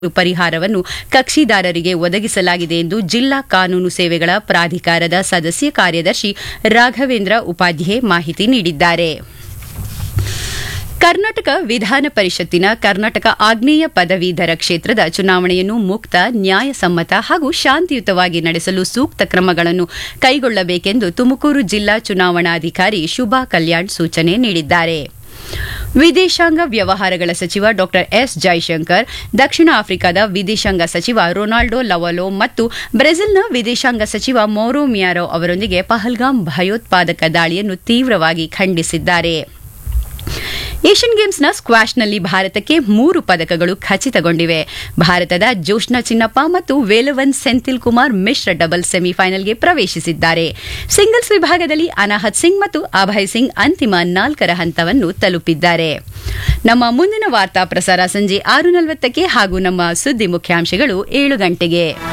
ಪರಿಹಾರವನ್ನು ಕಕ್ಷಿದಾರರಿಗೆ ಒದಗಿಸಲಾಗಿದೆ ಎಂದು ಜಿಲ್ಲಾ ಕಾನೂನು ಸೇವೆಗಳ ಪ್ರಾಧಿಕಾರದ ಸದಸ್ಯ ಕಾರ್ಯದರ್ಶಿ ರಾಘವೇಂದ್ರ ಉಪಾಧ್ಯೆ ಮಾಹಿತಿ ನೀಡಿದ್ದಾರೆ ಕರ್ನಾಟಕ ವಿಧಾನ ಪರಿಷತ್ತಿನ ಕರ್ನಾಟಕ ಆಗ್ನೇಯ ಪದವೀಧರ ಕ್ಷೇತ್ರದ ಚುನಾವಣೆಯನ್ನು ಮುಕ್ತ ನ್ಯಾಯಸಮ್ಮತ ಹಾಗೂ ಶಾಂತಿಯುತವಾಗಿ ನಡೆಸಲು ಸೂಕ್ತ ಕ್ರಮಗಳನ್ನು ಕೈಗೊಳ್ಳಬೇಕೆಂದು ತುಮಕೂರು ಜಿಲ್ಲಾ ಚುನಾವಣಾಧಿಕಾರಿ ಶುಭಾ ಕಲ್ಯಾಣ್ ಸೂಚನೆ ನೀಡಿದ್ದಾರೆ ವಿದೇಶಾಂಗ ವ್ಯವಹಾರಗಳ ಸಚಿವ ಡಾ ಎಸ್ ಜೈಶಂಕರ್ ದಕ್ಷಿಣ ಆಫ್ರಿಕಾದ ವಿದೇಶಾಂಗ ಸಚಿವ ರೊನಾಲ್ಡೋ ಲವಲೋ ಮತ್ತು ಬ್ರೆಜಿಲ್ನ ವಿದೇಶಾಂಗ ಸಚಿವ ಮೌರೋ ಮಿಯಾರೋ ಅವರೊಂದಿಗೆ ಪಹಲ್ಗಾಮ್ ಭಯೋತ್ಪಾದಕ ದಾಳಿಯನ್ನು ತೀವ್ರವಾಗಿ ಖಂಡಿಸಿದ್ದಾರೆ ಏಷ್ಯನ್ ಗೇಮ್ಸ್ನ ಸ್ಕ್ವಾಷ್ನಲ್ಲಿ ಭಾರತಕ್ಕೆ ಮೂರು ಪದಕಗಳು ಖಚಿತಗೊಂಡಿವೆ ಭಾರತದ ಜೋಷ್ನಾ ಚಿನ್ನಪ್ಪ ಮತ್ತು ವೇಲವನ್ ಸೆಂಥಿಲ್ ಕುಮಾರ್ ಮಿಶ್ರ ಡಬಲ್ ಸೆಮಿಫೈನಲ್ಗೆ ಪ್ರವೇಶಿಸಿದ್ದಾರೆ ಸಿಂಗಲ್ಸ್ ವಿಭಾಗದಲ್ಲಿ ಅನಾಹತ್ ಸಿಂಗ್ ಮತ್ತು ಅಭಯ್ ಸಿಂಗ್ ಅಂತಿಮ ನಾಲ್ಕರ ಹಂತವನ್ನು ತಲುಪಿದ್ದಾರೆ ನಮ್ಮ ಮುಂದಿನ ವಾರ್ತಾ ಪ್ರಸಾರ ಸಂಜೆ ಆರು ನಲವತ್ತಕ್ಕೆ ಹಾಗೂ ನಮ್ಮ ಸುದ್ದಿ ಮುಖ್ಯಾಂಶಗಳು ಏಳು ಗಂಟೆಗೆ